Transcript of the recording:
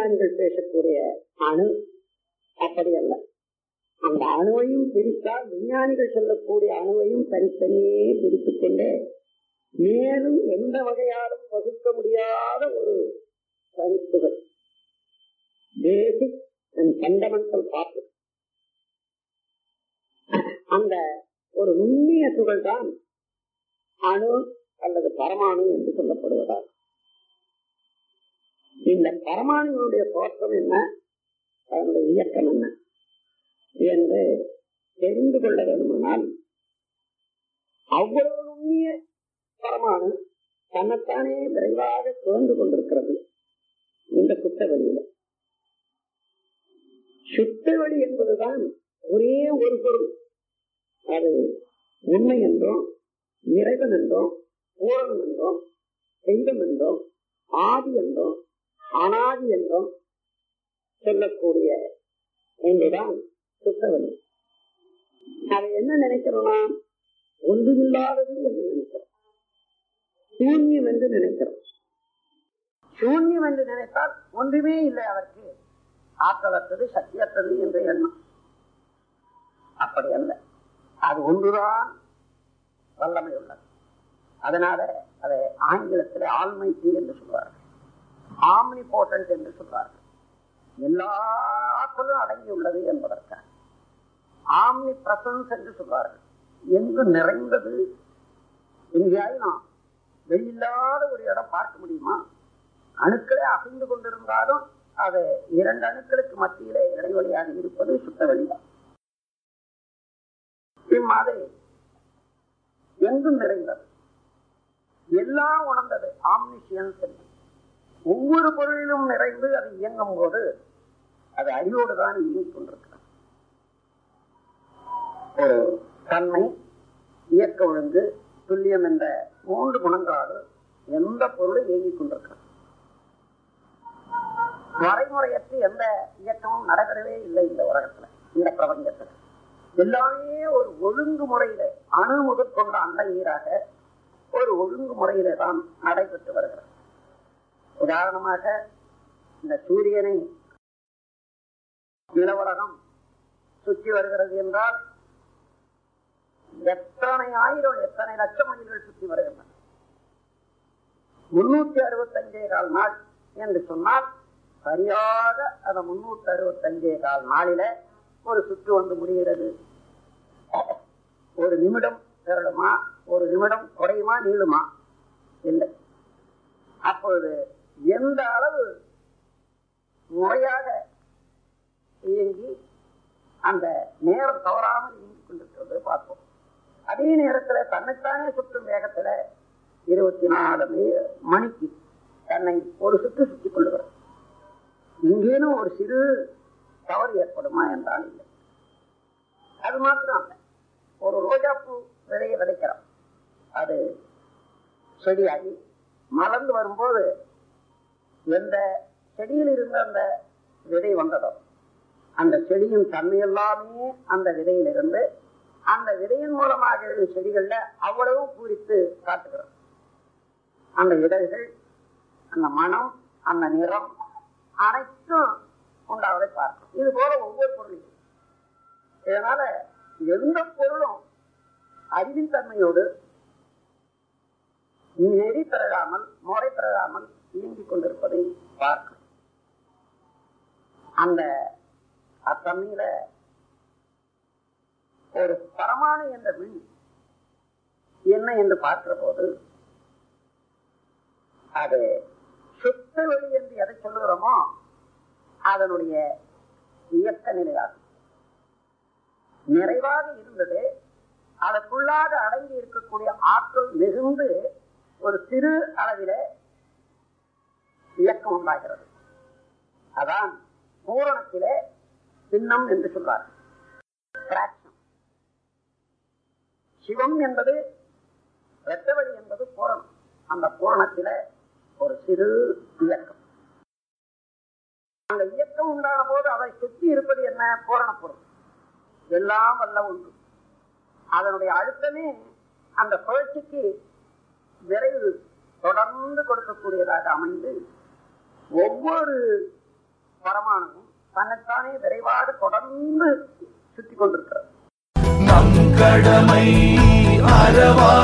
விஞ்ஞானிகள் பேசக்கூடிய அணு அப்படி அல்ல அந்த அணுவையும் பிரித்தால் விஞ்ஞானிகள் சொல்லக்கூடிய அணுவையும் தனித்தனியே பிரித்துக் கொண்டே மேலும் எந்த வகையாலும் வகுக்க முடியாத ஒரு தனித்துகள் பேசிக் அண்ட் ஃபண்டமெண்டல் பார்த்து அந்த ஒரு நுண்ணிய துகள் தான் அணு அல்லது பரமாணு என்று சொல்லப்படுவதால் இந்த பரமாணுடைய தோற்றம் என்ன அதனுடைய இயக்கம் என்ன என்று தெரிந்து கொள்ள வேண்டுமானால் அவ்வளவு நுண்ணிய பரமாணு தன்னைத்தானே விரைவாக சுழந்து கொண்டிருக்கிறது இந்த சுத்த வழியில சுத்த வழி என்பதுதான் ஒரே ஒரு பொருள் அது உண்மை என்றும் இறைவன் என்றும் பூரணம் என்றும் தெய்வம் என்றும் ஆதி என்றும் அனாதி என்றும் சொல்லக்கூடிய என்றுதான் சுத்தவழி அதை என்ன நினைக்கிறோம்னா ஒன்றுமில்லாதது என்று நினைக்கிறோம் சூன்யம் என்று நினைக்கிறோம் சூன்யம் என்று நினைத்தால் ஒன்றுமே இல்லை அதற்கு ஆற்றலற்றது சக்தியற்றது என்ற எண்ணம் அப்படி அல்ல அது ஒன்றுதான் வல்லமை உள்ளது அதனால அதை ஆங்கிலத்தில் ஆல்மைட்டி என்று சொல்வார்கள் ஆம்னி போட்டன்ட் என்று சொல்வார்கள் எல்லா ஆற்றலும் அடங்கியுள்ளது என்பதற்காக ஆம்னி பிரசன்ஸ் என்று சொல்வார்கள் எங்கு நிறைந்தது எங்கேயாவது நாம் வெளியில்லாத ஒரு இடம் பார்க்க முடியுமா அணுக்களே அசைந்து கொண்டிருந்தாலும் அது இரண்டு அணுக்களுக்கு மத்தியிலே இடைவெளியாக இருப்பது சுத்த வெளிதான் இம்மாதிரி எங்கும் நிறைந்தது எல்லாம் உணர்ந்தது ஆம்னிஷியன்ஸ் என்று ஒவ்வொரு பொருளிலும் நிறைந்து அது இயங்கும் போது அது அறிவோடு தான் இயங்கிக் கொண்டிருக்கிறது ஒரு தன்மை இயக்க ஒழுங்கு துல்லியம் என்ற மூன்று குணங்களால் எந்த பொருளும் இயங்கிக் கொண்டிருக்கிறது வரைமுறையற்று எந்த இயக்கமும் நடைபெறவே இல்லை இந்த உலகத்துல இந்த பிரபஞ்சத்துல எல்லாமே ஒரு ஒழுங்குமுறையில அணு முதற் கொண்ட அண்டை நீராக ஒரு ஒழுங்குமுறையில தான் நடைபெற்று வருகிறது உதாரணமாக இந்த சூரியனை நிலவலகம் சுற்றி வருகிறது என்றால் எத்தனை ஆயிரம் எத்தனை லட்சம் மணிகள் சுற்றி வருகின்றன முன்னூத்தி அறுபத்தஞ்சே கால் நாள் என்று சொன்னால் சரியாக அந்த முன்னூத்தி அறுபத்தஞ்சே கால் நாளில ஒரு சுற்று வந்து முடிகிறது ஒரு நிமிடம் திரளுமா ஒரு நிமிடம் குறையுமா நீளுமா இல்லை அப்பொழுது எந்த அளவு முறையாக இயங்கி அந்த நேரம் தவறாமல் இயங்கிக் கொண்டிருக்கிறது பார்ப்போம் அதே நேரத்தில் தன்னைத்தானே சுற்றும் வேகத்துல இருபத்தி நாலு மணிக்கு தன்னை ஒரு சுற்று சுற்றிக் கொள்ளுகிறது இங்கேனும் ஒரு சிறு தவறு ஏற்படுமா என்றால் இல்லை அது மாத்திரம் அல்ல ஒரு ரோஜாப்பூ விதையை விதைக்கிறோம் அது செடியாகி மலர்ந்து வரும்போது எந்த செடியில் இருந்த அந்த விதை வந்ததோ அந்த செடியின் தன்மை எல்லாமே அந்த விதையிலிருந்து அந்த விதையின் மூலமாக எழுதும் செடிகள்ல அவ்வளவு பூரித்து காட்டுகிறோம் அந்த இதழ்கள் அந்த மனம் அந்த நிறம் அனைத்தும் உண்டாவதை பார்க்கும் இது போல ஒவ்வொரு பொருளையும் இதனால எந்த பொருளும் அறிவின் தன்மையோடு நெறி பிறகாமல் முறை பிறகாமல் இயங்கிக் கொண்டிருப்பதை பார்க்கும் அந்த அத்தன்மையில ஒரு பரமானு என்ற விழி என்ன என்று பார்க்கிற போது அது சுத்த வெளி என்று எதை சொல்லுகிறோமோ அதனுடைய இயக்க நிலையாகும் நிறைவாக இருந்தது அதற்குள்ளாக அடங்கி இருக்கக்கூடிய ஆற்றல் மிகுந்து ஒரு சிறு அளவில இயக்கம் உண்டாகிறது அதான் பூரணத்திலே சின்னம் என்று சொல்றார் சிவம் என்பது வெட்டவழி என்பது பூரணம் அந்த பூரணத்தில ஒரு சிறு இயக்கம் அந்த இயக்கம் உண்டான போது அதை சுற்றி இருப்பது என்ன பூரண பொருள் எல்லாம் வல்ல ஒன்று அதனுடைய அழுத்தமே அந்த சுழற்சிக்கு விரைவு தொடர்ந்து கொடுக்கக்கூடியதாக அமைந்து ஒவ்வொரு பரமாணுவும் தன்னைத்தானே விரைவாக தொடர்ந்து சுத்தி கொண்டிருக்கிறது நம் கடமை அறவா